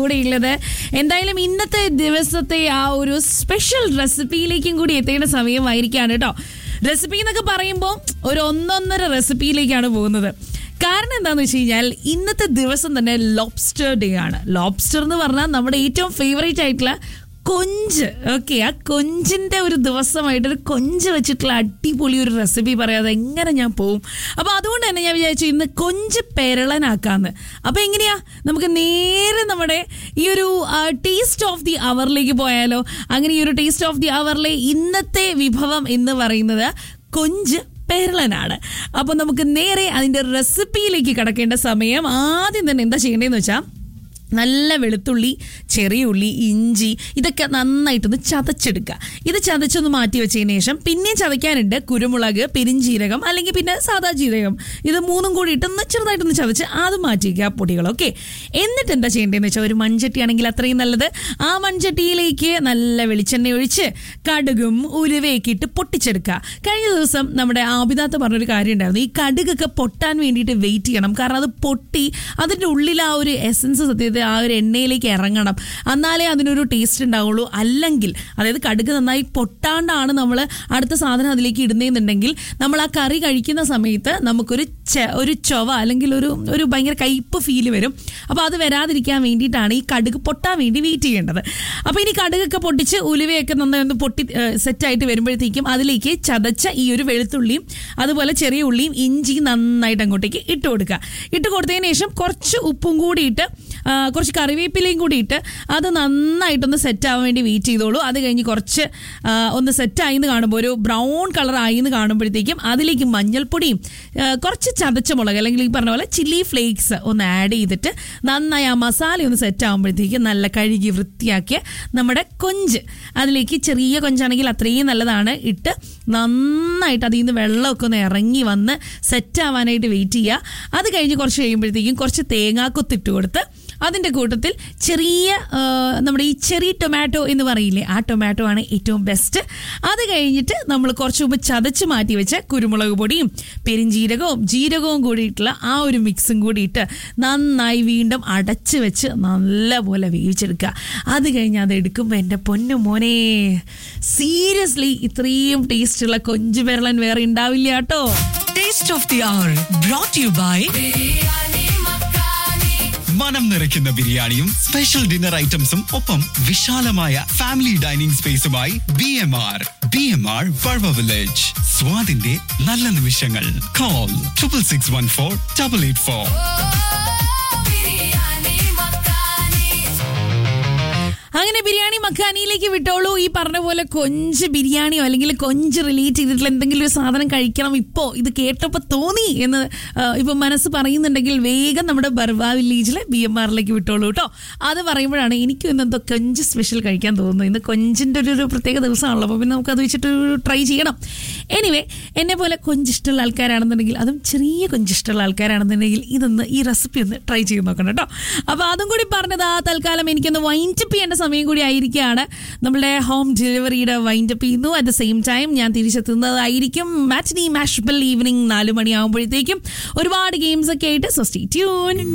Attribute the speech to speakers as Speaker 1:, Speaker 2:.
Speaker 1: കൂടെയുള്ളത് എന്തായാലും ഇന്നത്തെ ദിവസത്തെ ആ ഒരു സ്പെഷ്യൽ റെസിപ്പിയിലേക്കും കൂടി എത്തേണ്ട സമയമായിരിക്കാണ് കേട്ടോ റെസിപ്പി എന്നൊക്കെ പറയുമ്പോൾ ഒരു ഒന്നൊന്നര റെസിപ്പിയിലേക്കാണ് പോകുന്നത് കാരണം എന്താന്ന് വെച്ച് കഴിഞ്ഞാൽ ഇന്നത്തെ ദിവസം തന്നെ ലോബ്സ്റ്റർ ഡേ ആണ് ലോബ്സ്റ്റർ എന്ന് പറഞ്ഞാൽ നമ്മുടെ ഏറ്റവും ഫേവറേറ്റ് ആയിട്ടുള്ള കൊഞ്ച് ഓക്കെ ആ കൊഞ്ചിന്റെ ഒരു ദിവസമായിട്ട് ഒരു കൊഞ്ച് വെച്ചിട്ടുള്ള അടിപൊളി ഒരു റെസിപ്പി പറയാതെ എങ്ങനെ ഞാൻ പോവും അപ്പൊ അതുകൊണ്ട് തന്നെ ഞാൻ വിചാരിച്ചു ഇന്ന് കൊഞ്ച് പെരളനാക്കാന്ന് അപ്പൊ എങ്ങനെയാ നമുക്ക് നേരെ നമ്മുടെ ഈ ഒരു ടേസ്റ്റ് ഓഫ് ദി അവറിലേക്ക് പോയാലോ അങ്ങനെ ഈ ഒരു ടേസ്റ്റ് ഓഫ് ദി അവറിലെ ഇന്നത്തെ വിഭവം എന്ന് പറയുന്നത് കൊഞ്ച് പേരളനാണ് അപ്പൊ നമുക്ക് നേരെ അതിന്റെ റെസിപ്പിയിലേക്ക് കടക്കേണ്ട സമയം ആദ്യം തന്നെ എന്താ ചെയ്യേണ്ടതെന്ന് വെച്ചാൽ നല്ല വെളുത്തുള്ളി ചെറിയ ഉള്ളി ഇഞ്ചി ഇതൊക്കെ നന്നായിട്ടൊന്ന് ചതച്ചെടുക്കുക ഇത് ചതച്ചൊന്ന് മാറ്റി വെച്ചതിന് ശേഷം പിന്നെയും ചതയ്ക്കാനുണ്ട് കുരുമുളക് പെരിഞ്ചീരകം അല്ലെങ്കിൽ പിന്നെ സാദാ ജീരകം ഇത് മൂന്നും കൂടി ഇട്ടൊന്ന് ചെറുതായിട്ടൊന്ന് ചതച്ച് അത് മാറ്റി വയ്ക്കുക പൊടികൾ ഓക്കെ എന്നിട്ട് എന്താ ചെയ്യേണ്ടതെന്ന് വെച്ചാൽ ഒരു മൺചട്ടി ആണെങ്കിൽ അത്രയും നല്ലത് ആ മൺചട്ടിയിലേക്ക് നല്ല വെളിച്ചെണ്ണ ഒഴിച്ച് കടുകും ഉലുവയൊക്കെ ഇട്ട് പൊട്ടിച്ചെടുക്കുക കഴിഞ്ഞ ദിവസം നമ്മുടെ ആബിദാത്ത് പറഞ്ഞൊരു കാര്യം ഉണ്ടായിരുന്നു ഈ കടുകൊക്കെ പൊട്ടാൻ വേണ്ടിയിട്ട് വെയിറ്റ് ചെയ്യണം കാരണം അത് പൊട്ടി അതിൻ്റെ ഉള്ളിൽ ആ ഒരു എസൻസ് സത്യത്തിൽ ആ ഒരു എണ്ണയിലേക്ക് ഇറങ്ങണം എന്നാലേ അതിനൊരു ടേസ്റ്റ് ഉണ്ടാവുള്ളൂ അല്ലെങ്കിൽ അതായത് കടുക് നന്നായി പൊട്ടാണ്ടാണ് നമ്മൾ അടുത്ത സാധനം അതിലേക്ക് ഇടുന്നതെന്നുണ്ടെങ്കിൽ നമ്മൾ ആ കറി കഴിക്കുന്ന സമയത്ത് നമുക്കൊരു ചെ- ഒരു ചൊവ അല്ലെങ്കിൽ ഒരു ഒരു ഭയങ്കര കയ്പ് ഫീൽ വരും അപ്പോൾ അത് വരാതിരിക്കാൻ വേണ്ടിയിട്ടാണ് ഈ കടുക് പൊട്ടാൻ വേണ്ടി വെയിറ്റ് ചെയ്യേണ്ടത് അപ്പോൾ ഇനി കടുകൊക്കെ പൊട്ടിച്ച് ഉലുവയൊക്കെ നന്നായി ഒന്ന് പൊട്ടി സെറ്റായിട്ട് വരുമ്പോഴത്തേക്കും അതിലേക്ക് ചതച്ച ഈ ഒരു വെളുത്തുള്ളിയും അതുപോലെ ചെറിയ ഉള്ളിയും ഇഞ്ചി നന്നായിട്ട് അങ്ങോട്ടേക്ക് ഇട്ട് കൊടുക്കുക ഇട്ട് കൊടുത്തതിന് ശേഷം കുറച്ച് ഉപ്പും കൂടി ഇട്ട് ആ, കുറച്ച് കറിവേപ്പിലയും കൂടി ഇട്ട് അത് നന്നായിട്ടൊന്ന് സെറ്റ് ആവാൻ വേണ്ടി വെയിറ്റ് ചെയ്തോളൂ അത് കഴിഞ്ഞ് കുറച്ച് ആ, ഒന്ന് സെറ്റായി എന്ന് കാണുമ്പോൾ ഒരു ബ്രൗൺ കളർ ആയി എന്ന് കാണുമ്പോഴത്തേക്കും അതിലേക്ക് മഞ്ഞൾപ്പൊടിയും ആ, കുറച്ച് ചതച്ച മുളക് അല്ലെങ്കിൽ ഈ പറഞ്ഞ പോലെ ചില്ലി ഫ്ലേക്സ് ഒന്ന് ആഡ് ചെയ്തിട്ട് നന്നായി ആ മസാല ഒന്ന് സെറ്റ് ആകുമ്പോഴത്തേക്കും നല്ല കഴുകി വൃത്തിയാക്കിയ നമ്മുടെ കൊഞ്ച് അതിലേക്ക് ചെറിയ കൊഞ്ചാണെങ്കിൽ അത്രയും നല്ലതാണ് ഇട്ട് നന്നായിട്ട് അതിൽ നിന്ന് വെള്ളമൊക്കെ ഒന്ന് ഇറങ്ങി വന്ന് സെറ്റ് ആവാനായിട്ട് വെയിറ്റ് ചെയ്യുക അത് കഴിഞ്ഞ് കുറച്ച് കഴിയുമ്പോഴത്തേക്കും കുറച്ച് തേങ്ങാക്കൊത്തിട്ട് കൊടുത്ത് അതിൻ്റെ കൂട്ടത്തിൽ ചെറിയ ആ, നമ്മുടെ ഈ ചെറിയ ടൊമാറ്റോ എന്ന് പറയില്ലേ ആ ടൊമാറ്റോ ആണ് ഏറ്റവും ബെസ്റ്റ് അത് കഴിഞ്ഞിട്ട് നമ്മൾ കുറച്ച് മുമ്പ് ചതച്ച് മാറ്റി വെച്ച കുരുമുളക് പൊടിയും പെരിഞ്ജീരകവും ജീരകവും കൂടിയിട്ടുള്ള ആ ഒരു മിക്സും കൂടിയിട്ട് നന്നായി വീണ്ടും അടച്ച് വെച്ച് നല്ലപോലെ വേവിച്ചെടുക്കുക അത് കഴിഞ്ഞ് അത് എടുക്കുമ്പോൾ എൻ്റെ പൊന്നു മോനെ സീരിയസ്ലി ഇത്രയും ടേസ്റ്റുള്ള കൊഞ്ചു പെരളൻ വേറെ ഉണ്ടാവില്ല കേട്ടോ
Speaker 2: Taste of the Hour brought to you by
Speaker 3: മനം നിറയ്ക്കുന്ന ബിരിയാണിയും സ്പെഷ്യൽ ഡിന്നർ ഐറ്റംസും ഒപ്പം വിശാലമായ ഫാമിലി ഡൈനിങ് സ്പേസുമായി B M R B M R വഴവ വില്ലേജ് സ്വാദിന്റെ നല്ല നിമിഷങ്ങൾ call triple six one four double eight four
Speaker 1: അങ്ങനെ ബിരിയാണി മഖാനിയിലേക്ക് വിട്ടോളൂ ഈ പറഞ്ഞ പോലെ കൊഞ്ച് ബിരിയാണിയോ അല്ലെങ്കിൽ കൊഞ്ച് റിലേറ്റ് ചെയ്തിട്ടുള്ള എന്തെങ്കിലും ഒരു സാധനം കഴിക്കണം ഇപ്പോൾ ഇത് കേട്ടപ്പോൾ തോന്നി എന്ന് ആ, ഇപ്പൊ മനസ്സ് പറയുന്നുണ്ടെങ്കിൽ വേഗം നമ്മുടെ ബർവ വില്ലേജിലെ ബി എം ആറിലേക്ക് വിട്ടോളൂ കേട്ടോ അത് പറയുമ്പോഴാണ് എനിക്കും ഇന്ന് എന്തോ കൊഞ്ച് സ്പെഷ്യൽ കഴിക്കാൻ തോന്നുന്നു ഇന്ന് കൊഞ്ചിൻ്റെ ഒരു ഒരു പ്രത്യേക ദിവസമാണല്ലോ അപ്പോൾ പിന്നെ നമുക്ക് അത് വെച്ചിട്ട് ട്രൈ ചെയ്യണം എനിവേ എന്നെ പോലെ കൊഞ്ച് ഇഷ്ടമുള്ള ആൾക്കാരാണെന്നുണ്ടെങ്കിൽ അതും ചെറിയ കൊഞ്ച് ഇഷ്ടമുള്ള ആൾക്കാരാണെന്നുണ്ടെങ്കിൽ ഇതൊന്ന് ഈ റെസിപ്പി ഒന്ന് ട്രൈ ചെയ്ത് നോക്കണം കേട്ടോ അപ്പോൾ അതും കൂടി പറഞ്ഞത് ആ തൽക്കാലം എനിക്കൊന്ന് വൈൻഡപ്പ് ചെയ്യേണ്ട സമയം കൂടി ആയിരിക്കുകയാണ് നമ്മളുടെ ഹോം ഡെലിവറിയുടെ വൈൻഡപ്പ് ചെയ്യുന്നു അറ്റ് ദ സെയിം ടൈം ഞാൻ തിരിച്ചെത്തുന്നതായിരിക്കും മാറ്റിനി മാഷബിൾ ഈവനിങ് നാല് മണിയാകുമ്പോഴത്തേക്കും ഒരുപാട് ഗെയിംസ് ഒക്കെ ആയിട്ട് സോ സ്റ്റേ ട്യൂൺ